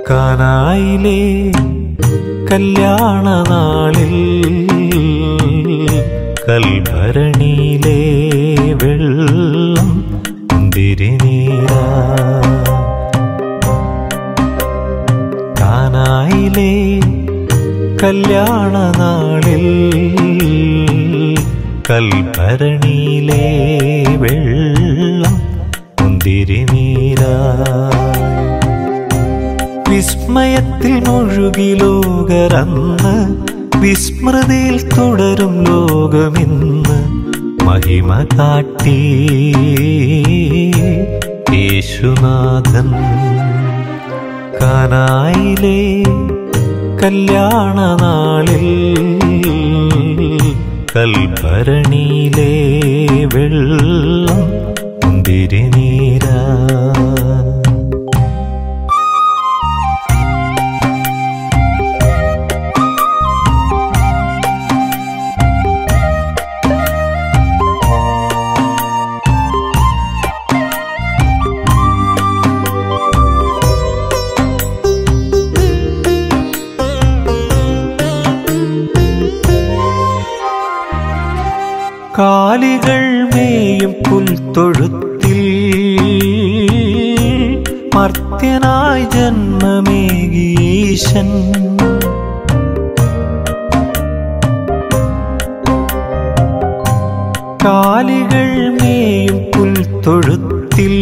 കാനായിലെ കല്യാണ നാളിൽ കൽഭരണിയിലെ വെള്ളം തിരിനീരാ കാനായിലെ കല്യാണ നാളിൽ കൽഭരണിയിലെ വെള്ളം മുന്തിരിനീരാ വിസ്മയത്തിൽ മുഴുകി ലോകരന്ന് വിസ്മൃതിയിൽ തുടരും ലോകമിന്ന് മഹിമ കാട്ടി യേശുനാഥൻ കാനായിലെ കല്യാണ നാളിൽ കൽഭരണിയിലെ വെള്ളം മുന്തിരിനീരാ കാലികൾ മേയും പുൽത്തൊഴുത്തിൽ മർത്യനായി ജന്മമേകീശൻ കാലികൾ മേയും പുൽത്തൊഴുത്തിൽ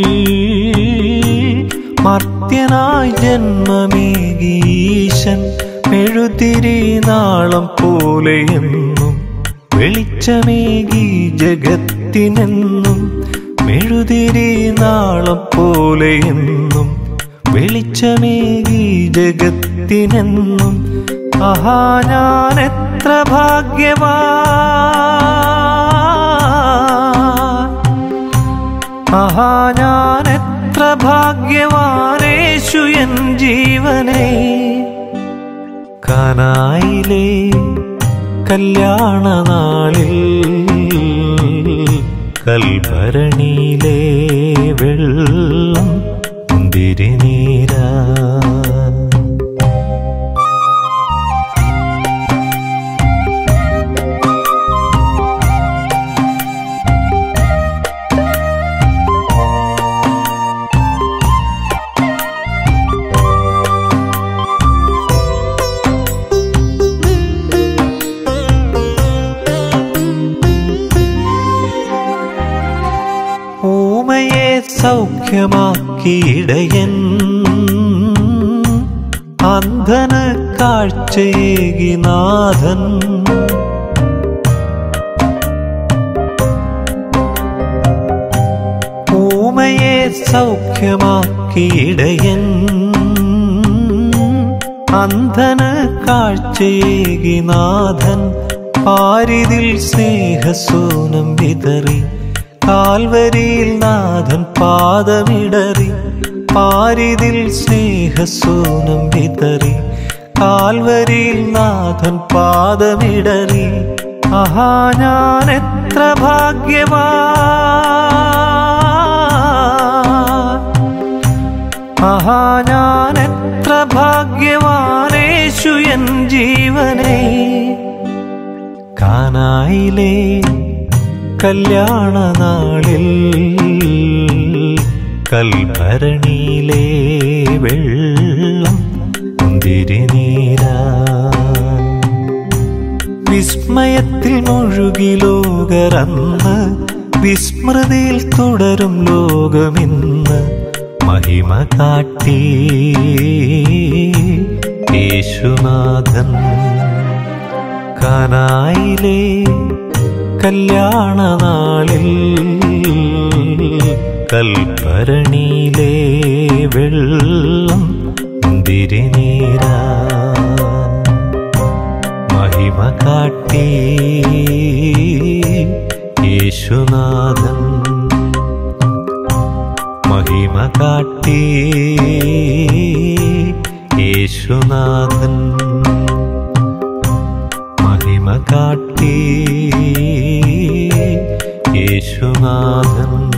മർത്യനായി ജന്മമേകീശൻ മെഴുതിരി നാളം പോലെയെന്നും വെളിച്ചമേകി ജഗത്തിനെന്നും മെഴുതിരി നാളം പോലെയെന്നും വെളിച്ചമേകി ജഗത്തിനെന്നും ആഹാ ഞാൻ എത്ര ഭാഗ്യവാ ആഹാ ഞാൻ എത്ര ഭാഗ്യവാനേശു എൻ ജീവനെ കാനായിലെ കല്യാണ നാളിൽ കൽഭരണിയിലെ വെള്ളം മുന്തിരിനീരാ ഊമയെ സൗഖ്യമാക്കിയിടയൻ അന്ധന് കാഴ്ചയേകി നാഥൻ ഊമയെ സൗഖ്യമാക്കിയിടയൻ അന്ധന് കാഴ്ചയേകി നാഥൻ പാരിതിൽ സ്നേഹസൂനം വിതറി കാൽവരിയിൽ നാഥൻ പാദമിടറി പാരിതിൽ സ്നേഹസൂനം വിതറി കാൽവരിയിൽ നാഥൻ പാദമിടറി ആഹാ ഞാൻ എത്ര ഭാഗ്യവാ ആഹാ ഞാൻ എത്ര ഭാഗ്യവാനേശു എൻ ജീവനെ കാനായിലെ കല്യാണ നാളിൽ കൽഭരണിയിലെ വെള്ളം മുന്തിരിനീരാ വിസ്മയത്തിൽ മുഴുകി ലോകരന്ന് വിസ്മൃതിയിൽ തുടരും ലോകമിന്ന് മഹിമ കാട്ടി യേശുനാഥൻ കാനായിലെ കല്യാണ നാളിൽ കൽഭരണിയിലെ വെള്ളം മുന്തിരിനീരാ മഹിമ കാട്ടി യേശുനാഥൻ മഹിമ കാട്ടി യേശുനാഥൻ മഹിമ കാട്ടി യേശുനാഥൻ